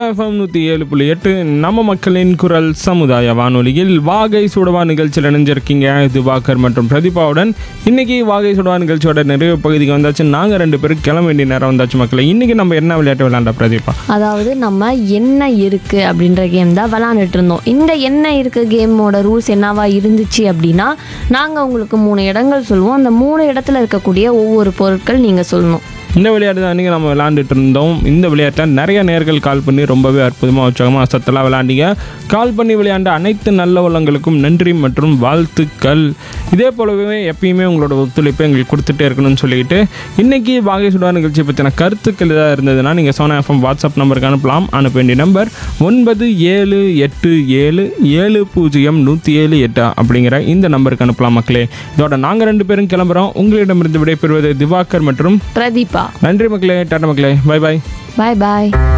FM நூற்றி ஏழு புள்ளி எட்டு நம்ம மக்களின் குரல் சமுதாய வானொலியில் வாகை சுடவா நிகழ்ச்சியில் இணைஞ்சிருக்கீங்க திவாகர் மற்றும் பிரதீபாவுடன் இன்னைக்கு வாகை சுடவா நிகழ்ச்சியோட நிறைவு பகுதிக்கு வந்தாச்சு நாங்கள் ரெண்டு பேரும் கிளம்ப வேண்டிய நேரம் வந்தாச்சு மக்களை இன்னைக்கு நம்ம என்ன விளையாட்டு விளையாண்டா பிரதீபா அதாவது நம்ம என்ன இருக்கு அப்படின்ற கேம் தான் விளாண்டுட்டு இருந்தோம் இந்த என்ன இருக்கு கேமோட ரூல்ஸ் என்னவா இருந்துச்சு அப்படின்னா நாங்கள் உங்களுக்கு மூணு இடங்கள் சொல்லுவோம் அந்த மூணு இடத்துல இருக்கக்கூடிய ஒவ்வொரு பொருட்கள் நீங்கள் சொல்லணும் இந்த விளையாட்டு தான் அன்றைக்கி நம்ம விளையாண்டுட்டு இருந்தோம் இந்த விளையாட்டில் நிறைய நேர்கள் கால் பண்ணி ரொம்பவே அற்புதமாக உற்சாகமாக அசத்தெல்லாம் விளையாண்டிங்க கால் பண்ணி விளையாண்ட அனைத்து நல்ல உள்ளங்களுக்கும் நன்றி மற்றும் வாழ்த்துக்கள் இதே போலவே எப்பயுமே உங்களோட ஒத்துழைப்பை எங்களுக்கு கொடுத்துட்டே இருக்கணும்னு சொல்லிட்டு இன்னைக்கு வாகை சுடா நிகழ்ச்சி பற்றின கருத்துக்கள் ஏதாவது இருந்ததுன்னா நீங்கள் சோனா எஃப்எம் வாட்ஸ்அப் நம்பருக்கு அனுப்பலாம் அனுப்ப வேண்டிய நம்பர் ஒன்பது ஏழு எட்டு ஏழு ஏழு பூஜ்ஜியம் நூற்றி ஏழு எட்டு அப்படிங்கிற இந்த நம்பருக்கு அனுப்பலாம் மக்களே இதோட நாங்கள் ரெண்டு பேரும் கிளம்புறோம் உங்களிடமிருந்து விடைபெறுவது திவாகர் மற்றும் பிரதீபா நன்றி மக்களே டாடா மக்களே பை பாய் பாய் பாய்